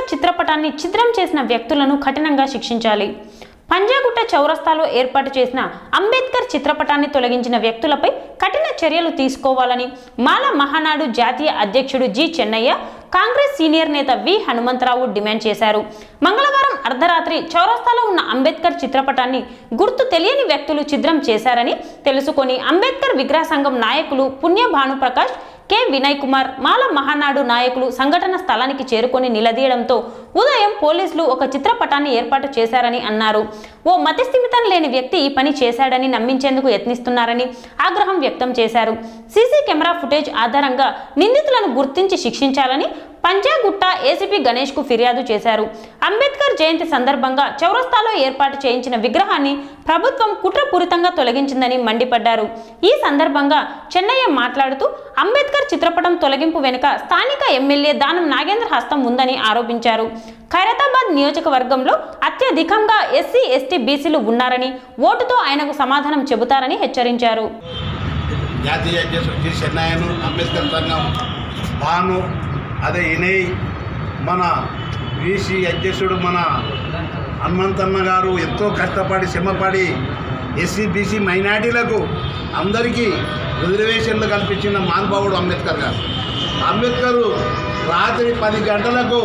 అంబేద్కర్ చిత్రపటాన్ని ఛిద్రం చేసిన వ్యక్తులను కఠినంగా శిక్షించాలి పంజాగుట్ట చౌరస్తాలో ఏర్పాటు చేసిన అంబేద్కర్ చిత్రపటాన్ని తొలగించిన వ్యక్తులపై కఠిన చర్యలు తీసుకోవాలని మాల మహానాడు జాతీయ అధ్యక్షుడు జి చెన్నయ్య కాంగ్రెస్ సీనియర్ నేత వి హనుమంతరావు డిమాండ్ చేశారు మంగళవారం అర్ధరాత్రి చౌరస్తాలో ఉన్న అంబేద్కర్ చిత్రపటాన్ని గుర్తు తెలియని వ్యక్తులు ఛిద్రం చేశారని తెలుసుకొని అంబేద్కర్ విగ్రహ సంఘం నాయకులు పుణ్య భానుప్రకాష్ కె వినయ్ కుమార్ మాల మహానాడు నాయకులు సంఘటన స్థలానికి చేరుకొని నిలదీయడంతో ఉదయం పోలీసులు ఒక చిత్రపటాన్ని ఏర్పాటు చేశారని అన్నారు ఓ మతిస్థిమితం లేని వ్యక్తి ఈ పని చేశాడని నమ్మించేందుకు యత్నిస్తున్నారని ఆగ్రహం వ్యక్తం చేశారు సీసీ కెమెరా ఫుటేజ్ ఆధారంగా నిందితులను గుర్తించి శిక్షించాలని పంజాగుట్ట ఏసీపీ గణేష్ కు ఫిర్యాదు చేశారు అంబేద్కర్ జయంతి సందర్భంగా చౌరస్తాలో ఏర్పాటు చేయించిన విగ్రహాన్ని ప్రభుత్వం కుట్రపూరితంగా తొలగించిందని మండిపడ్డారు ఈ సందర్భంగా చెన్నయ్య మాట్లాడుతూ అంబేద్కర్ చిత్రపటం తొలగింపు వెనుక స్థానిక ఎమ్మెల్యే దానం నాగేంద్ర హస్తం ఉందని ఆరోపించారు ఖైరతాబాద్ నియోజకవర్గంలో అత్యధికంగా ఎస్సీ ఎస్టీ బీసీలు ఉన్నారని ఓటుతో ఆయనకు సమాధానం చెబుతారని హెచ్చరించారు జాతీయ అధ్యక్షుడు జి చెన్నాయను అంబేద్కర్ సంఘం భాను అదే ఇనయ్ మన బీసీ అధ్యక్షుడు మన హనుమంతన్న గారు ఎంతో కష్టపడి శ్రమపడి ఎస్సీ బీసీ మైనార్టీలకు అందరికీ రిజర్వేషన్లు కల్పించిన మహానుభావుడు అంబేద్కర్ గారు అంబేద్కర్ రాత్రి పది గంటలకు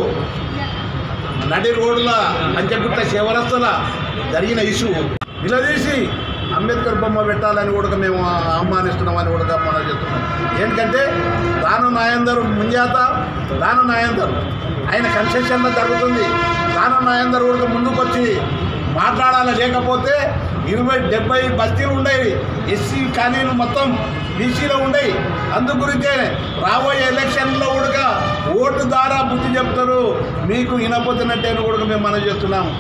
నడి రోడ్ల పంచగుట్ట శివరస్తల జరిగిన ఇష్యూ నిలదీసి అంబేద్కర్ బొమ్మ పెట్టాలని కూడా మేము ఆహ్వానిస్తున్నామని కూడా మనం చెప్తున్నాం ఏంటంటే దాను నాయందరు ముంజాత దాను నాయందరు ఆయన కన్సెషన్లో జరుగుతుంది దాను నాయందరు కూడా ముందుకొచ్చి మాట్లాడాలి లేకపోతే ఇరవై డెబ్బై బస్తీలు ఉండేవి ఎస్సీ కాలనీలు మొత్తం బీసీలో ఉండేవి అందు గురించే రాబోయే ఎలక్షన్లో కూడా ఓటు ద్వారా బుద్ధి చెప్తారు మీకు ఇనపోతున్నట్టే కూడా మేము మనం చేస్తున్నాం